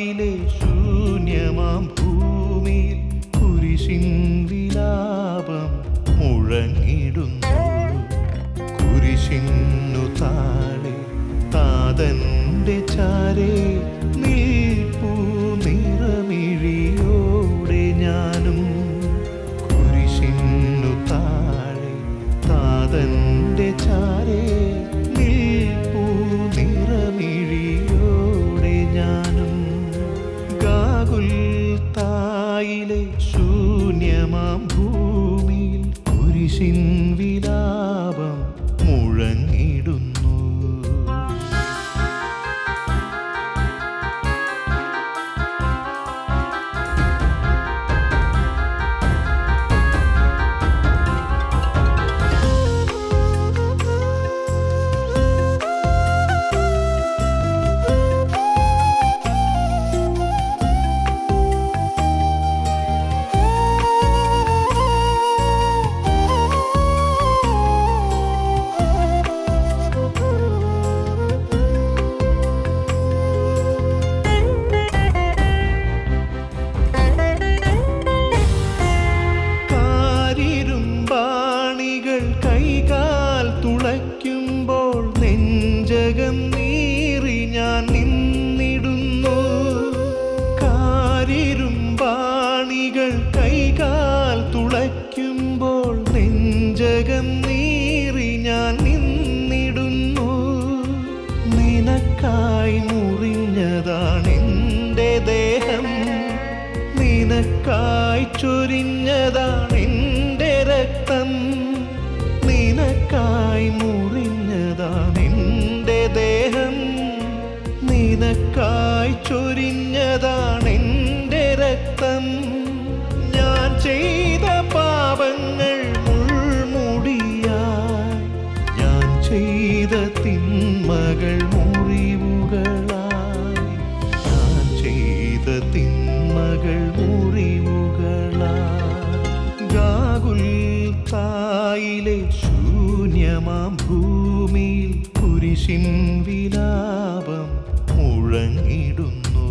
തായിലെ ശൂന്യമാം ഭൂമിയിൽ കുരിശിൻ വിലാപം മുഴങ്ങിടുന്നു കുരിശിന്നു താഴെ താതന്റെ ചാരേ നീപ്പൂ നിറമിഴിയോടെ ഞാനും കുരിശിന്നു താഴെ താതന്റെ ചാരേ നീപ്പൂ നിറമിഴിയോടെ ഞാനും ഗാകുൽ തായിലെ ശൂന്യമാം ഭൂമിയിൽ കുരിശിൻ വിലാപം മുഴങ്ങിടുന്നു കാരിരുമ്പാണികൾ കൈകാൽ തുളയ്ക്കുമ്പോൾ നെഞ്ചകം നീറി ഞാൻ നിന്നിടുന്നു കാരിരുമ്പാണികൾ കൈകാൽ തുളയ്ക്കുമ്പോൾ നെഞ്ചകം നീറി ഞാൻ നിന്നിടുന്നു നിനക്കായി മുറിഞ്ഞതാണെൻ്റെ ദേഹം നിനക്കായി ചൊരിഞ്ഞതാണെൻ്റെ രക്തം നിനക്കായി മുറിഞ്ഞതാണെൻ്റെ ദേഹം നിനക്കായി ചൊരിഞ്ഞതാണെൻ്റെ രക്തം ഞാൻ ചെയ്ത പാപങ്ങൾ മുൾമുടിയായി ഞാൻ ചെയ്ത തിന്മകൾ മുറിവുകളായി ഞാൻ ചെയ്ത തിന്മകൾ മുറിവുകളായി ഗാകുൽ തായിലെ ശൂന്യമാം ഭൂമിയിൽ കുരിശിൻ വിലാപം മുഴങ്ങിടുന്നു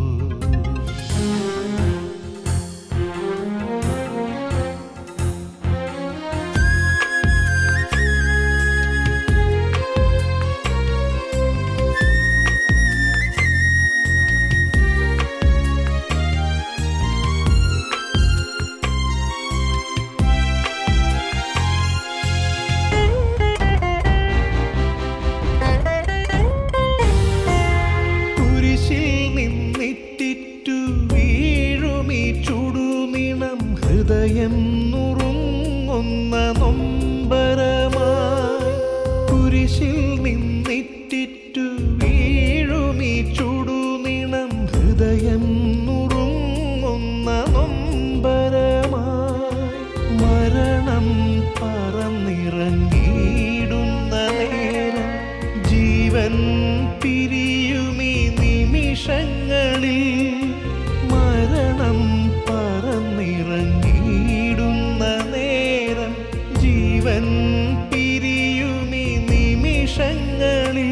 കുരിശിൽ നിന്നിട്ടിറ്റു വീഴുമീ ചുടുനിണം ഹൃദയം നുറുങ്ങുന്ന നൊമ്പരമായി കുരിശിൽ നിന്നിട്ടിറ്റു വീഴുമീ ചുടുനിണം ഹൃദയം നുറുങ്ങുന്ന നൊമ്പരമായി മരണം പറന്നിറങ്ങിയിടുന്ന നേരം ജീവൻ പിരിയുമീ നിമിഷങ്ങളിൽ മരണം പറന്നിറങ്ങിയിടുന്ന നേരം ജീവൻ പിരിയുമീ നിമിഷങ്ങളിൽ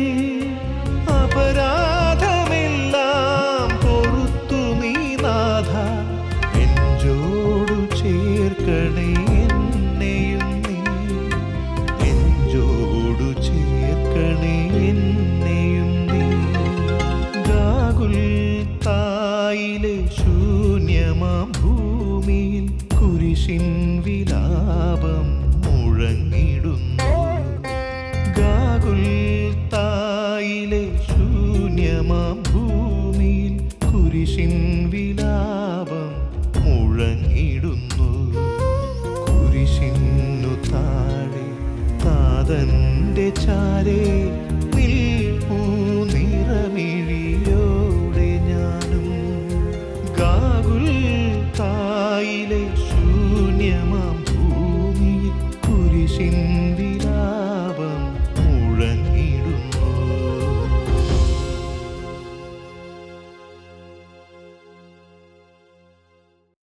അപരാധമെല്ലാം പൊറുത്തു നീ നാഥ എഞ്ചോടു ചേർക്കണേ എന്നെയും നീ എഞ്ചോടു ചേർക്കണേ എന്നെയും നീ ഗാകുൽ തായിലെ ശൂന്യമാം ഭൂമിയിൽ കുരിശിൻ വിലാപം മുഴങ്ങിടുന്നു ഗാകുൽ തായിലെ ശൂന്യമാം ഭൂ